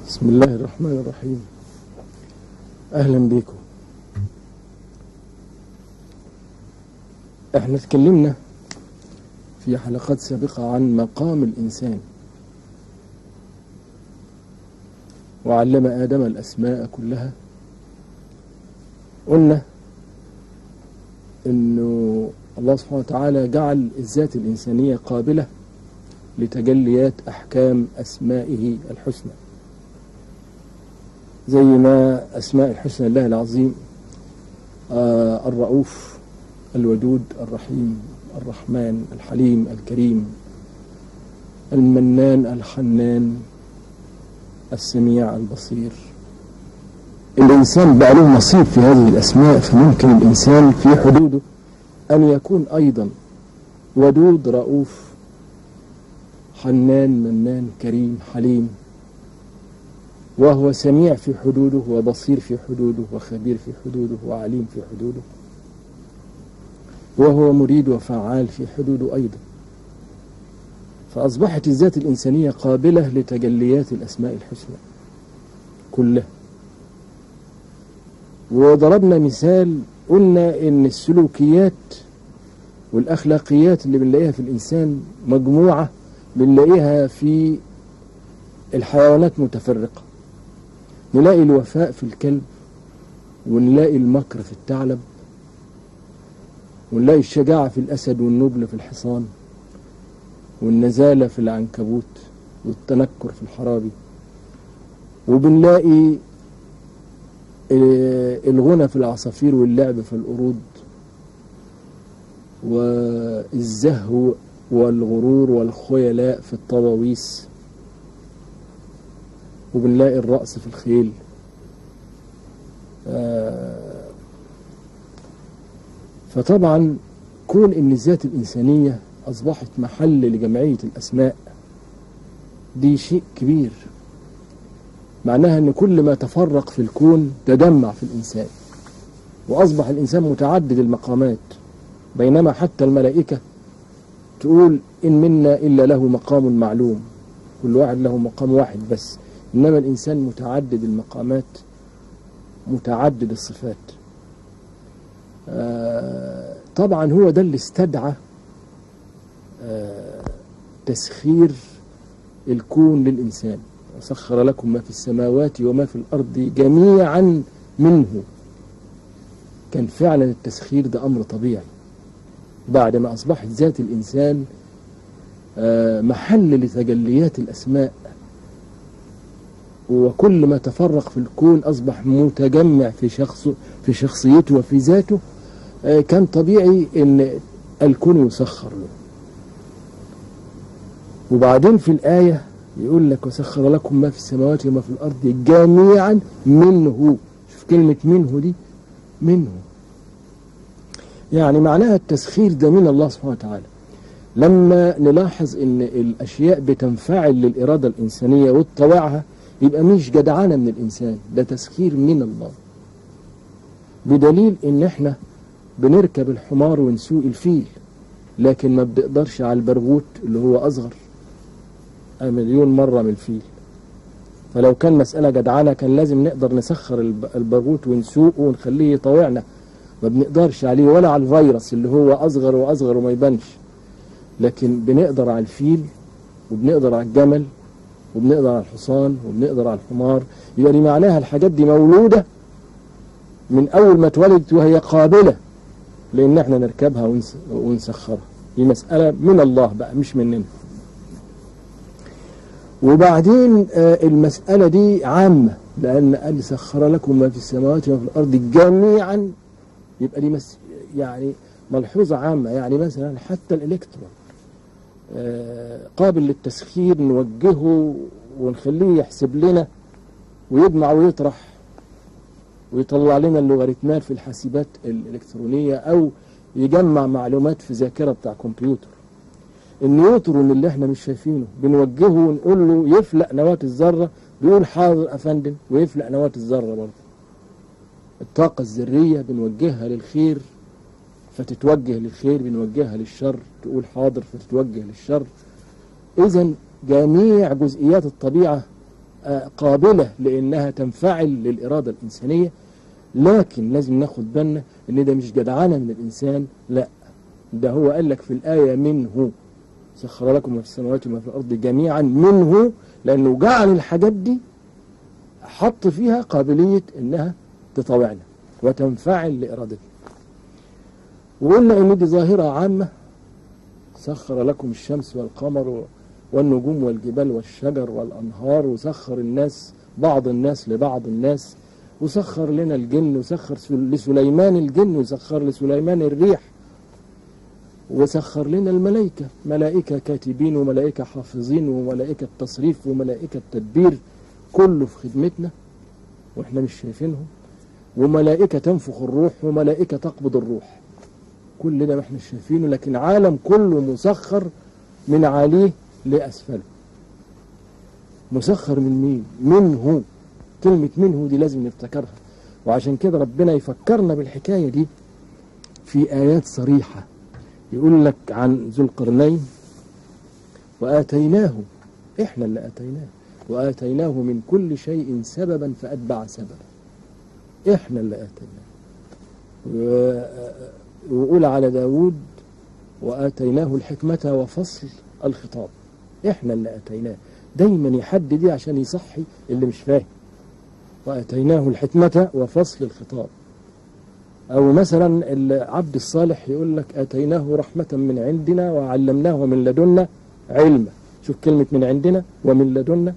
بسم الله الرحمن الرحيم أهلا بكم احنا اتكلمنا في حلقات سابقة عن مقام الإنسان وعلم آدم الأسماء كلها قلنا انه الله سبحانه وتعالى جعل الذات الإنسانية قابلة لتجليات أحكام أسمائه الحسنى زي ما أسماء الحسنى الله العظيم آه الرؤوف الودود الرحيم الرحمن الحليم الكريم المنان الحنان السميع البصير الإنسان بقى له نصيب في هذه الأسماء فممكن الإنسان في حدوده أن يكون أيضا ودود رؤوف حنان منان كريم حليم وهو سميع في حدوده وبصير في حدوده وخبير في حدوده وعليم في حدوده وهو مريد وفعال في حدوده أيضا فأصبحت الذات الإنسانية قابلة لتجليات الأسماء الحسنى كلها وضربنا مثال قلنا إن السلوكيات والأخلاقيات اللي بنلاقيها في الإنسان مجموعة بنلاقيها في الحيوانات متفرقة نلاقي الوفاء في الكلب ونلاقي المكر في الثعلب ونلاقي الشجاعة في الأسد والنبل في الحصان والنزالة في العنكبوت والتنكر في الحرابي وبنلاقي الغنى في العصافير واللعب في القرود والزهو والغرور والخيلاء في الطواويس وبنلاقي الرأس في الخيل فطبعا كون ان الذات الإنسانية أصبحت محل لجمعية الأسماء دي شيء كبير معناها ان كل ما تفرق في الكون تجمع في الإنسان وأصبح الإنسان متعدد المقامات بينما حتى الملائكة تقول إن منا إلا له مقام معلوم كل واحد له مقام واحد بس إنما الإنسان متعدد المقامات متعدد الصفات آه طبعا هو ده اللي استدعى آه تسخير الكون للإنسان وسخر لكم ما في السماوات وما في الأرض جميعا منه كان فعلا التسخير ده أمر طبيعي بعد ما أصبحت ذات الإنسان آه محل لتجليات الأسماء وكل ما تفرق في الكون أصبح متجمع في شخص في شخصيته وفي ذاته آه كان طبيعي أن الكون يسخر له وبعدين في الآية يقول لك وسخر لكم ما في السماوات وما في الأرض جميعا منه شوف كلمة منه دي منه يعني معناها التسخير ده من الله سبحانه وتعالى لما نلاحظ ان الاشياء بتنفعل للإرادة الإنسانية وتطوعها يبقى مش جدعانة من الإنسان ده تسخير من الله بدليل ان احنا بنركب الحمار ونسوق الفيل لكن ما بنقدرش على البرغوت اللي هو أصغر مليون مرة من الفيل فلو كان مسألة جدعانة كان لازم نقدر نسخر البرغوت ونسوقه ونخليه يطوعنا ما بنقدرش عليه ولا على الفيروس اللي هو أصغر وأصغر وما يبانش لكن بنقدر على الفيل وبنقدر على الجمل وبنقدر على الحصان وبنقدر على الحمار يعني معناها الحاجات دي مولودة من أول ما اتولدت وهي قابلة لأن احنا نركبها ونسخرها دي مسألة من الله بقى مش مننا وبعدين المسألة دي عامة لأن قال سخر لكم ما في السماوات وما في الأرض جميعا يبقى دي مس يعني ملحوظة عامة يعني مثلا حتى الإلكترون قابل للتسخير نوجهه ونخليه يحسب لنا ويجمع ويطرح ويطلع لنا اللوغاريتمات في الحاسبات الإلكترونية أو يجمع معلومات في ذاكرة بتاع كمبيوتر النيوترون اللي احنا مش شايفينه بنوجهه ونقول له يفلق نواة الذرة بيقول حاضر أفندم ويفلق نواة الذرة برضه الطاقة الذرية بنوجهها للخير فتتوجه للخير بنوجهها للشر تقول حاضر فتتوجه للشر إذا جميع جزئيات الطبيعة آه، قابلة لأنها تنفعل للإرادة الإنسانية لكن لازم ناخد بالنا إن ده مش جدعانة من الإنسان لا ده هو قال لك في الآية منه سخر لكم ما في السماوات وما في الأرض جميعا منه لأنه جعل الحاجات دي حط فيها قابلية إنها تطاوعنا وتنفعل لإرادتنا وقلنا إن دي ظاهرة عامة سخر لكم الشمس والقمر والنجوم والجبال والشجر والأنهار وسخر الناس بعض الناس لبعض الناس وسخر لنا الجن وسخر سل- لسليمان الجن وسخر لسليمان الريح وسخر لنا الملائكة ملائكة كاتبين وملائكة حافظين وملائكة تصريف وملائكة تدبير كله في خدمتنا واحنا مش شايفينهم وملائكة تنفخ الروح وملائكة تقبض الروح كل ده ما احنا مش شايفينه لكن عالم كله مسخر من عليه لأسفله مسخر من مين منه كلمة منه دي لازم نفتكرها وعشان كده ربنا يفكرنا بالحكاية دي في آيات صريحة يقول لك عن ذو القرنين وآتيناه إحنا اللي آتيناه وآتيناه من كل شيء سببا فأتبع سببا إحنا اللي آتيناه و- ويقول على داود وآتيناه الحكمة وفصل الخطاب إحنا اللي آتيناه دايما يحدد دي عشان يصحي اللي مش فاهم وآتيناه الحكمة وفصل الخطاب أو مثلا العبد الصالح يقول لك آتيناه رحمة من عندنا وعلمناه من لدنا علما شوف كلمة من عندنا ومن لدنا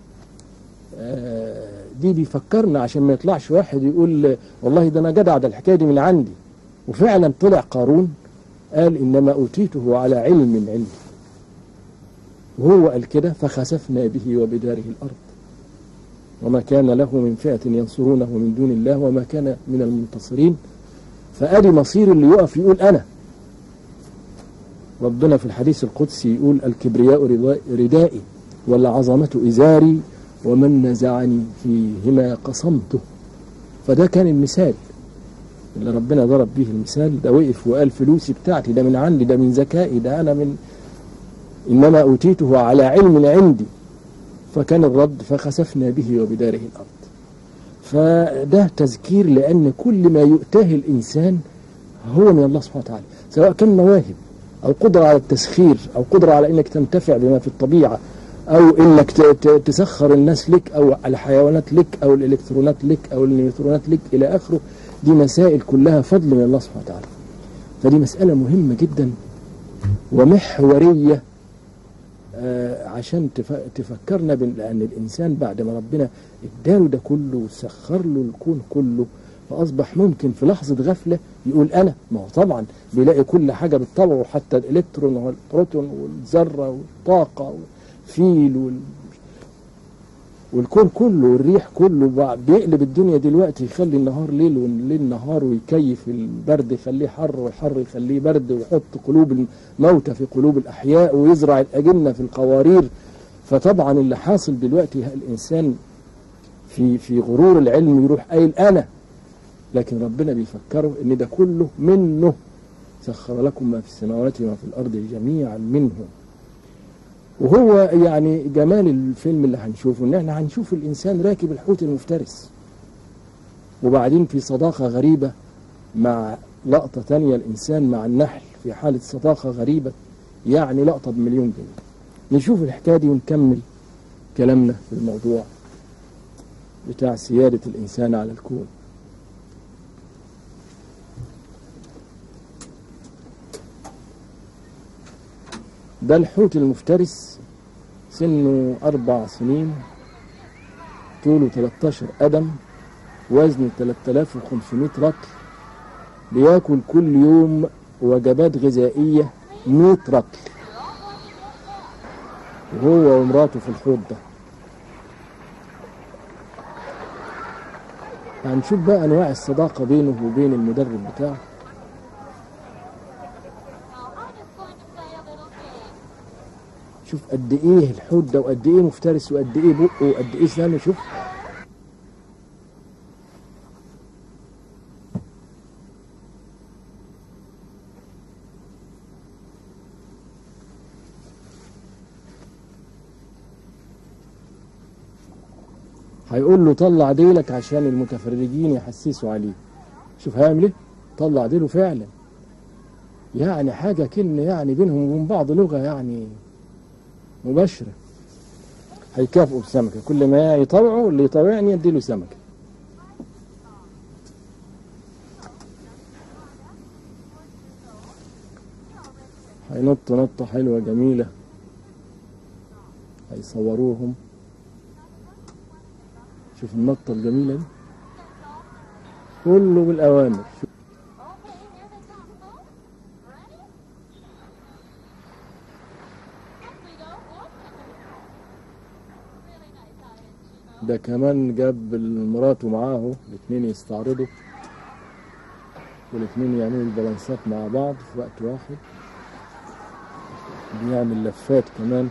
آه، دي بيفكرنا عشان ما يطلعش واحد يقول والله ده أنا جدع ده الحكاية دي من عندي وفعلا طلع قارون قال إنما أوتيته على علم عندي وهو قال كده فخسفنا به وبداره الأرض وما كان له من فئة ينصرونه من دون الله وما كان من المنتصرين فأدي مصير اللي يقف يقول أنا ربنا في الحديث القدسي يقول الكبرياء رضا- ردائي والعظمة إزاري ومن نزعني فيهما قصمته فده كان المثال اللي ربنا ضرب به المثال ده وقف وقال فلوسي بتاعتي ده من عندي ده من ذكائي ده أنا من إنما أوتيته على علم عندي فكان الرد فخسفنا به وبداره الأرض فده تذكير لأن كل ما يؤتاه الإنسان هو من الله سبحانه وتعالى سواء كان مواهب أو قدرة على التسخير أو قدرة على أنك تنتفع بما في الطبيعة أو أنك ت- ت- تسخر الناس لك أو الحيوانات لك أو الإلكترونات لك أو النيوترونات لك إلى آخره دي مسائل كلها فضل من الله سبحانه وتعالى فدي مسألة مهمة جدا ومحورية آه، عشان تف- تفكرنا بان لان الانسان بعد ما ربنا اداله ده كله وسخر له الكون كله فاصبح ممكن في لحظه غفله يقول انا ما هو طبعا بيلاقي كل حاجه بتطوعه حتى الالكترون والبروتون والذره والطاقه والفيل وال والكون كله والريح كله بقى بيقلب الدنيا دلوقتي يخلي النهار ليل والليل نهار ويكيف البرد يخليه حر والحر يخليه برد ويحط قلوب الموتى في قلوب الأحياء ويزرع الأجنة في القوارير فطبعا اللي حاصل دلوقتي الإنسان في في غرور العلم يروح قايل أنا لكن ربنا بيفكره إن ده كله منه سخر لكم ما في السماوات وما في الأرض جميعا منه وهو يعني جمال الفيلم اللي هنشوفه ان احنا هنشوف الانسان راكب الحوت المفترس وبعدين في صداقة غريبة مع لقطة تانية الانسان مع النحل في حالة صداقة غريبة يعني لقطة بمليون جنيه نشوف الحكاية دي ونكمل كلامنا في الموضوع بتاع سيادة الإنسان على الكون ده الحوت المفترس سنه أربع سنين طوله 13 قدم وزنه 3500 رطل بياكل كل يوم وجبات غذائية 100 رطل وهو ومراته في الحوض ده هنشوف بقى أنواع الصداقة بينه وبين المدرب بتاعه شوف قد ايه الحوت ده وقد ايه مفترس وقد ايه بقه وقد ايه سنانه شوف هيقول له طلع ديلك عشان المتفرجين يحسسوا عليه شوف هيعمل ايه طلع ديله فعلا يعني حاجة كلمة يعني بينهم وبين بعض لغة يعني مباشرة هيكافئوا بسمكة كل ما يطوعوا اللي يطوعني يديله سمكة هينط نطة حلوة جميلة هيصوروهم شوف النطة الجميلة دي كله بالأوامر شوف ده كمان جاب مراته معاه الاثنين يستعرضوا والاثنين يعملوا البالانسات مع بعض في وقت واحد بيعمل لفات كمان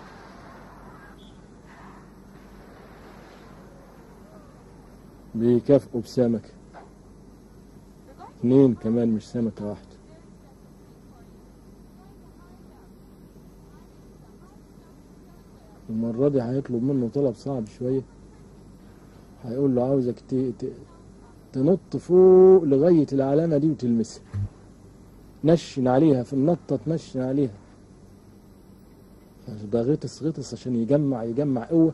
بيكافئوا بسمكة اثنين كمان مش سمكة واحدة المرة دي هيطلب منه طلب صعب شوية هيقول له عاوزك ت... ت... تنط فوق لغاية العلامة دي وتلمسها نشن عليها في النطة تنشن عليها ده غطس غطس عشان يجمع يجمع قوة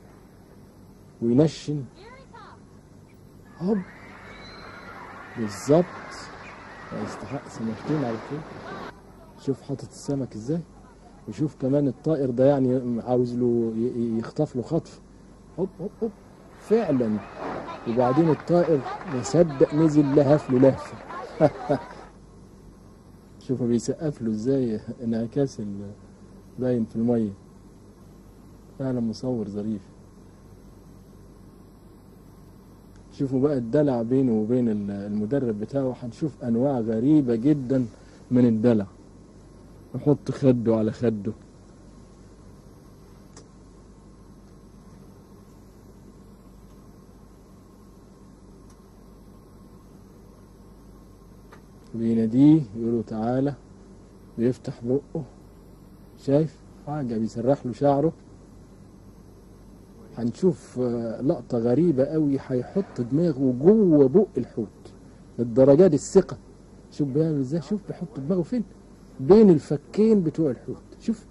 وينشن هوب بالظبط يستحق سمكتين على طول شوف حاطط السمك ازاي وشوف كمان الطائر ده يعني عاوز له ي- يخطف له خطف هوب هوب هوب فعلا وبعدين الطائر ما صدق نزل لهف له لهفه شوفوا بيسقف له ازاي انعكاس ال- باين في الميه فعلا مصور ظريف شوفوا بقى الدلع بينه وبين ال- المدرب بتاعه هنشوف انواع غريبه جدا من الدلع يحط خده على خده بيناديه يقول له تعالى بيفتح بقه شايف حاجة بيسرح له شعره هنشوف آه، لقطة غريبة قوي هيحط دماغه جوه بق الحوت للدرجة دي الثقة شوف بيعمل ازاي شوف بيحط دماغه فين بين الفكين بتوع الحوت شوف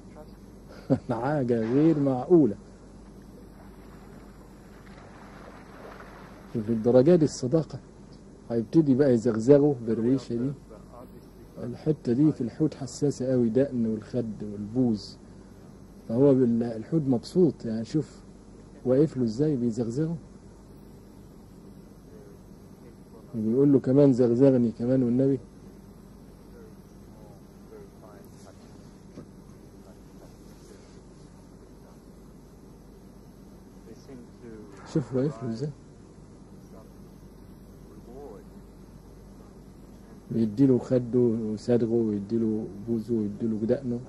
حاجة غير معقولة شوف الدرجة دي الصداقة هيبتدي بقى يزغزغه بالريشة دي الحتة دي في الحوت حساسة قوي دقن والخد والبوز فهو بال- الحوت مبسوط يعني شوف واقف له ازاي بيزغزغه وبيقول له كمان زغزغني كمان والنبي They seem to شوف واقف له ازاي reward بيديله خده وصدغه ويديله بوزه ويديله دقنه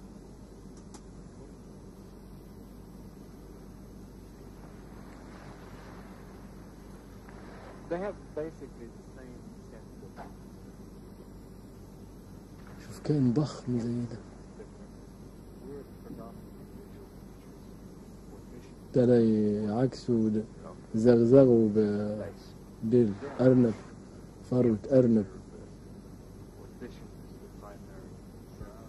They have basically the same sense of شوف كائن ضخم زي ده we're predominantly visual creatures or vision ابتدى يعكسه ده- زغزغه بديل أرنب فروة أرنب or vision is the primary sound.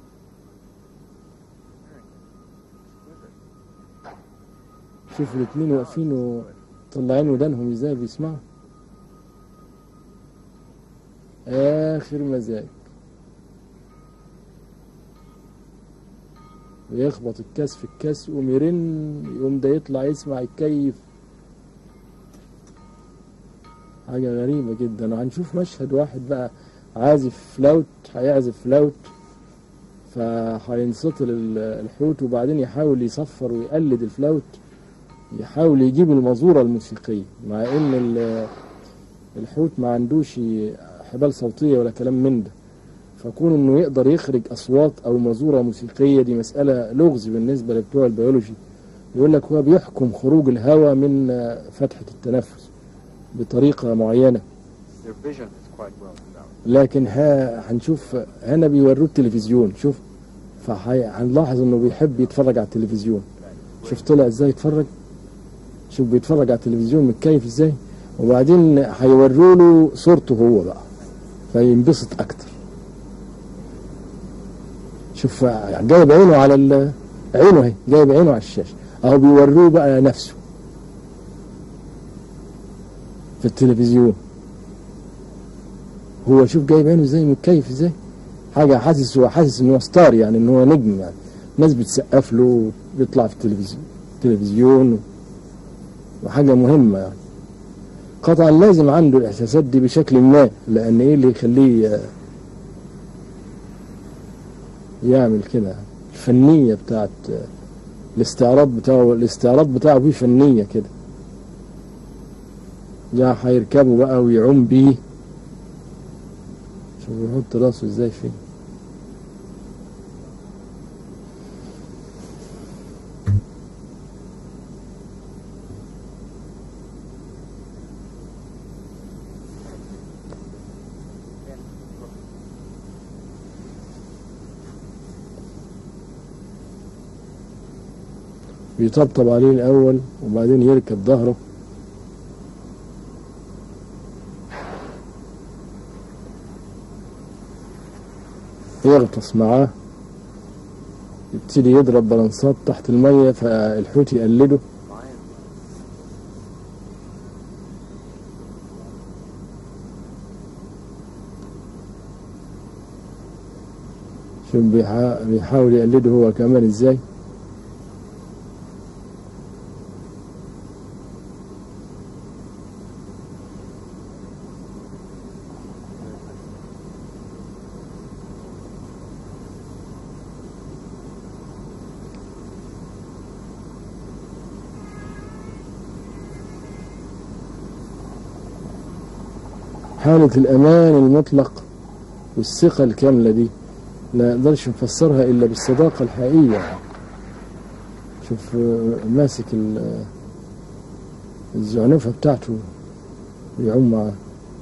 Very exquisite. شوف الاتنين واقفين وطلعين ودانهم ازاي بيسمعوا آخر مزاج ويخبط الكاس في الكاس يقوم يرن يقوم ده يطلع يسمع يتكيف حاجة غريبة جدا وهنشوف مشهد واحد بقى عازف فلاوت هيعزف فلاوت فهينسطل ال- الحوت وبعدين يحاول يصفر ويقلد الفلاوت يحاول يجيب المزورة الموسيقية مع ان ال- الحوت ما عندوش حبال صوتية ولا كلام من ده فكون انه يقدر يخرج اصوات او مزورة موسيقية دي مسألة لغز بالنسبة لبتوع البيولوجي يقول لك هو بيحكم خروج الهواء من فتحة التنفس بطريقة معينة Their vision is quite well developed. لكن ها هنشوف هنا بيوروه التلفزيون شوف فهنلاحظ انه بيحب يتفرج على التلفزيون شوف طلع ازاي يتفرج شوف بيتفرج على التلفزيون متكيف ازاي وبعدين هيوروا له صورته هو بقى فينبسط اكتر شوف جايب عينه على ال... عينه اهي جايب عينه على الشاشه اهو بيوروه بقى نفسه في التلفزيون هو شوف جايب عينه ازاي متكيف ازاي حاجه حاسس هو حاسس ان هو ستار يعني ان هو نجم يعني ناس بتسقف له بيطلع في التلفزيون تلفزيون وحاجه مهمه يعني قطعا لازم عنده الاحساسات دي بشكل ما لان ايه اللي يخليه آه، يعمل كده الفنيه بتاعت آه، الاستعراض بتاعه الاستعراض بتاعه فيه فنيه كده يا هيركبه بقى ويعوم بيه شوف يحط راسه ازاي فيه بيطبطب عليه الأول وبعدين يركب ظهره يغطس معاه يبتدي يضرب بلنصات تحت المية فالحوت يقلده شوف بيحا- بيحاول يقلده هو كمان ازاي حالة الأمان المطلق والثقة الكاملة دي لا نقدرش نفسرها إلا بالصداقة الحقيقية شوف آه، ماسك ال- الزعنفة بتاعته ويعوم معاه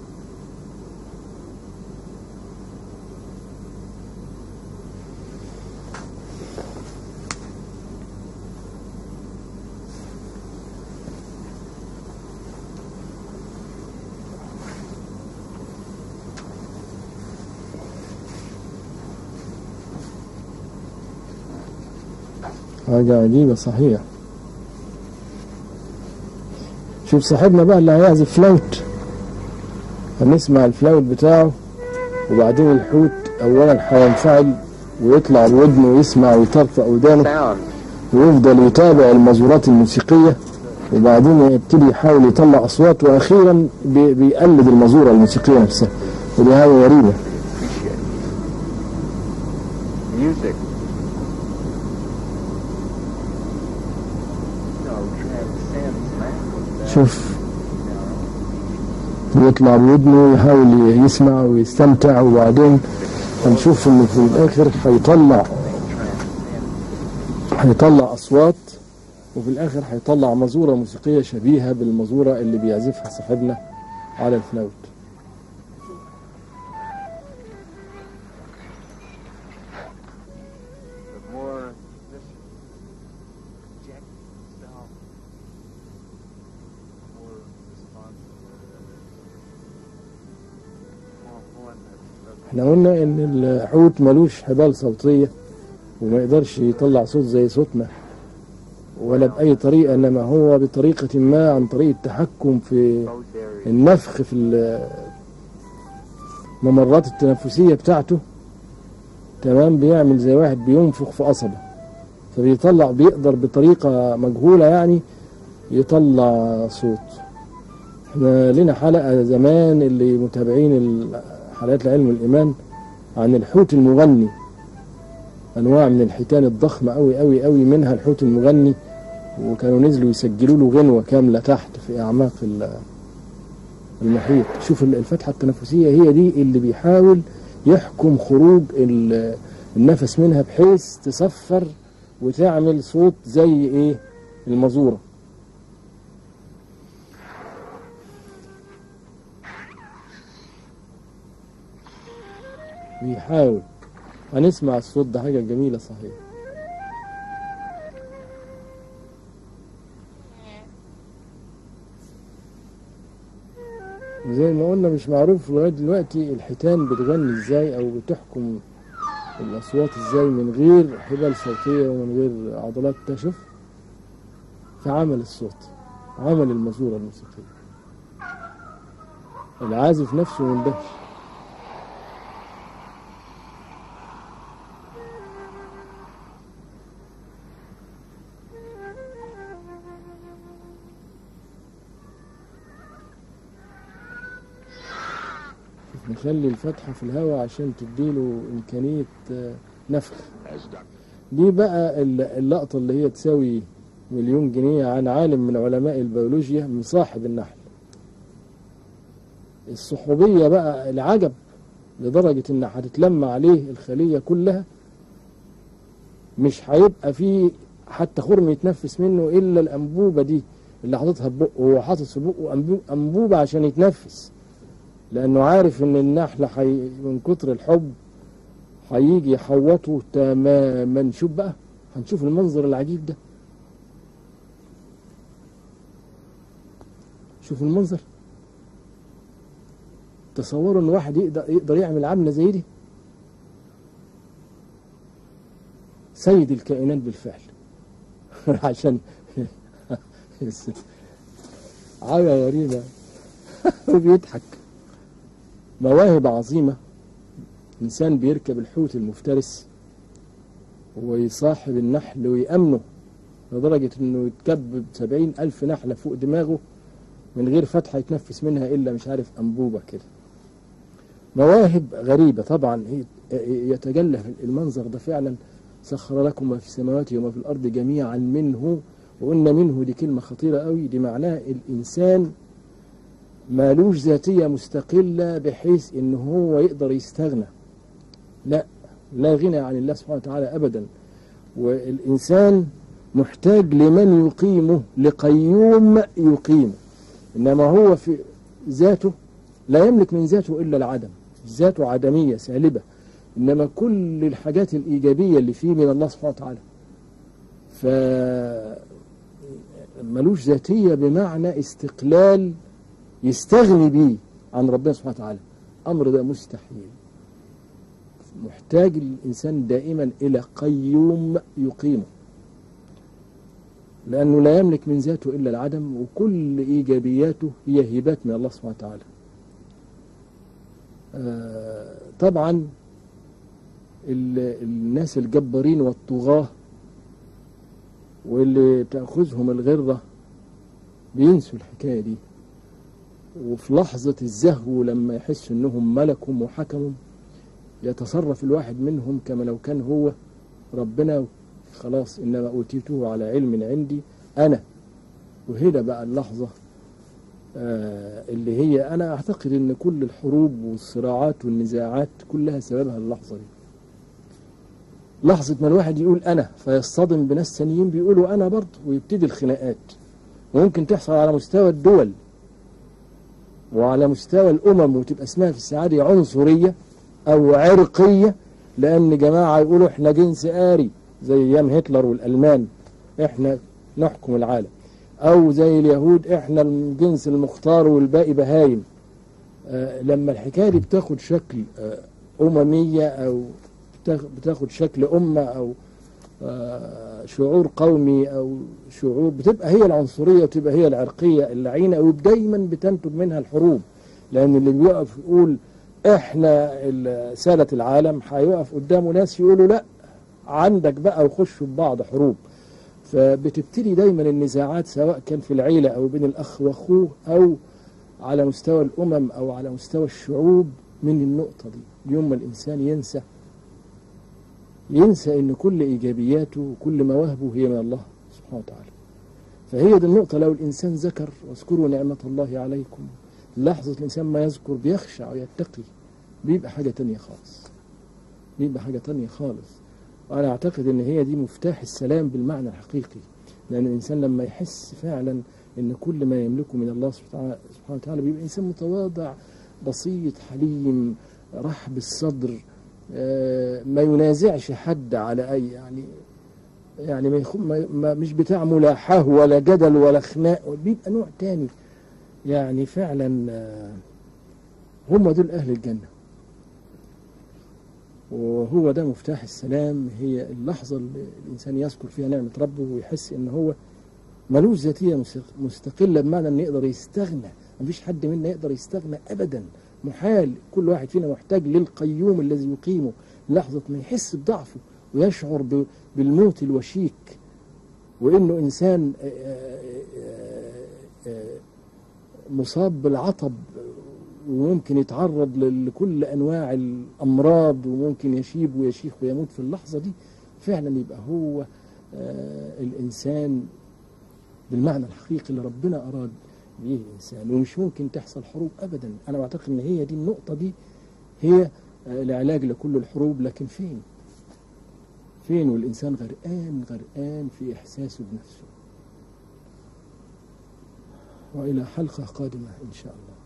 حاجة عجيبة صحيح شوف صاحبنا بقى اللي هيعزف فلوت هنسمع الفلوت بتاعه وبعدين الحوت أولا هينفعل ويطلع بودنه ويسمع ويطرطق ودانه sound. ويفضل يتابع المزورات الموسيقية وبعدين يبتدي يحاول يطلع أصوات وأخيرا بي- بيقلد المزورة الموسيقية نفسها ودي حاجة غريبة Appreciate. Music. No, transcends man. شوف يطلع بودنه يحاول يسمع ويستمتع وبعدين هنشوف انه في الاخر هيطلع هيطلع اصوات وفي الاخر هيطلع مزوره موسيقيه شبيهه بالمزوره اللي بيعزفها صاحبنا على الفلوت The more this Jack style, the more responsive. More one that احنا قلنا ان الحوت ملوش حبال صوتيه وما يقدرش يطلع صوت زي صوتنا ولا باي طريقه انما هو بطريقه ما عن طريق التحكم في both areas. النفخ في الممرات التنفسية بتاعته تمام بيعمل زي واحد بينفخ في قصبة فبيطلع بيقدر بطريقة مجهولة يعني يطلع صوت احنا لنا حلقة زمان اللي متابعين ال- حلقات العلم والإيمان عن الحوت المغني أنواع من الحيتان الضخمة أوي أوي أوي منها الحوت المغني وكانوا نزلوا يسجلوا له غنوة كاملة تحت في أعماق ال- المحيط شوف ال- الفتحة التنفسية هي دي اللي بيحاول يحكم خروج ال- النفس منها بحيث تصفر وتعمل صوت زي ايه المزورة بيحاول هنسمع الصوت ده حاجة جميلة صحيح زي ما قلنا مش معروف لغاية دلوقتي الحيتان بتغني ازاي او بتحكم الاصوات ازاي من غير حبال صوتية ومن غير عضلات تشف في عمل الصوت عمل المزورة الموسيقية العازف نفسه مندهش نخلي الفتحة في الهواء عشان تديله إمكانية آه، نفخ دي بقى الل- اللقطة اللي هي تساوي مليون جنيه عن عالم من علماء البيولوجيا من صاحب النحل الصحوبية بقى العجب لدرجة إن هتتلم عليه الخلية كلها مش هيبقى فيه حتى خرم يتنفس منه إلا الأنبوبة دي اللي حاططها في بقه هو حاطط في بقه أنبو- أنبوبة عشان يتنفس لأنه عارف إن النحل حي من كتر الحب هيجي يحوطه تماما شوف بقى هنشوف المنظر العجيب ده شوف المنظر تصوروا ان واحد يقدر يقدر يعمل عمله زي دي سيد الكائنات بالفعل عشان حاجه غريبه وبيضحك مواهب عظيمه انسان بيركب الحوت المفترس ويصاحب النحل ويأمنه لدرجة انه يتكبب سبعين ألف نحلة فوق دماغه من غير فتحة يتنفس منها إلا مش عارف أنبوبة كده مواهب غريبة طبعا هي يتجلى في المنظر ده فعلا سخر لكم ما في السماوات وما في الأرض جميعا منه وقلنا منه دي كلمة خطيرة قوي دي معناها الإنسان مالوش ذاتية مستقلة بحيث إن هو يقدر يستغنى لا لا غنى عن الله سبحانه وتعالى أبدا والإنسان محتاج لمن يقيمه لقيوم يقيمه إنما هو في ذاته لا يملك من ذاته إلا العدم ذاته عدمية سالبة إنما كل الحاجات الإيجابية اللي فيه من الله سبحانه وتعالى ف ملوش ذاتية بمعنى استقلال يستغني بيه عن ربنا سبحانه وتعالى أمر ده مستحيل محتاج الإنسان دائما إلى قيوم يقيمه لأنه لا يملك من ذاته إلا العدم وكل إيجابياته هي هبات من الله سبحانه وتعالى آه، طبعا ال- الناس الجبارين والطغاة واللي تأخذهم الغرة بينسوا الحكاية دي وفي لحظة الزهو لما يحس انهم ملكهم وحكموا يتصرف الواحد منهم كما لو كان هو ربنا خلاص انما اوتيته على علم عندي انا وهنا بقى اللحظة آه، اللي هي انا اعتقد ان كل الحروب والصراعات والنزاعات كلها سببها اللحظة دي لحظة ما الواحد يقول أنا فيصطدم بناس ثانيين بيقولوا أنا برضه ويبتدي الخناقات وممكن تحصل على مستوى الدول وعلى مستوى الأمم وتبقى اسمها في السعادة عنصرية أو عرقية لأن جماعة يقولوا إحنا جنس آري زي أيام هتلر والألمان إحنا نحكم العالم أو زي اليهود إحنا الجنس المختار والباقي بهايم آه لما الحكاية دي بتاخد شكل آه أممية أو بتاخ- بتاخد شكل أمة أو آه، شعور قومي أو شعور بتبقى هي العنصرية وتبقى هي العرقية اللعينة ودايما بتنتج منها الحروب لأن اللي بيقف يقول إحنا ال- سادة العالم هيقف قدامه ناس يقولوا لا عندك بقى وخشوا ببعض حروب فبتبتدي دايما النزاعات سواء كان في العيلة أو بين الأخ وأخوه أو على مستوى الأمم أو على مستوى الشعوب من النقطة دي يوم ما الإنسان ينسى ينسى ان كل ايجابياته وكل مواهبه هي من الله سبحانه وتعالى فهي دي النقطة لو الإنسان ذكر واذكروا نعمة الله عليكم لحظة الإنسان ما يذكر بيخشع ويتقي بيبقى حاجة تانية خالص بيبقى حاجة تانية خالص وأنا أعتقد إن هي دي مفتاح السلام بالمعنى الحقيقي لأن الإنسان لما يحس فعلا إن كل ما يملكه من الله سبحانه سبحانه وتعالى بيبقى إنسان متواضع بسيط حليم رحب الصدر آه، ما ينازعش حد على أي يعني يعني ما يخ... ما... ما مش بتاع ملاحاه ولا جدل ولا خناق بيبقى نوع تاني يعني فعلا آه، هم دول أهل الجنة وهو ده مفتاح السلام هي اللحظة اللي الإنسان يذكر فيها نعمة ربه ويحس إن هو ملوش ذاتية مستق- مستقلة بمعنى إنه يقدر يستغنى مفيش حد منا يقدر يستغنى أبدا محال كل واحد فينا محتاج للقيوم الذي يقيمه لحظة ما يحس بضعفه ويشعر ب- بالموت الوشيك وإنه إنسان آه، آه، آه، مصاب بالعطب وممكن يتعرض ل- لكل انواع الامراض وممكن يشيب ويشيخ ويموت في اللحظه دي فعلا يبقى هو آه، الانسان بالمعنى الحقيقي اللي ربنا اراد به الانسان ومش ممكن تحصل حروب ابدا انا بعتقد ان هي دي النقطه دي هي آه، العلاج لكل الحروب لكن فين فين والانسان غرقان غرقان في احساسه بنفسه والى حلقه قادمه ان شاء الله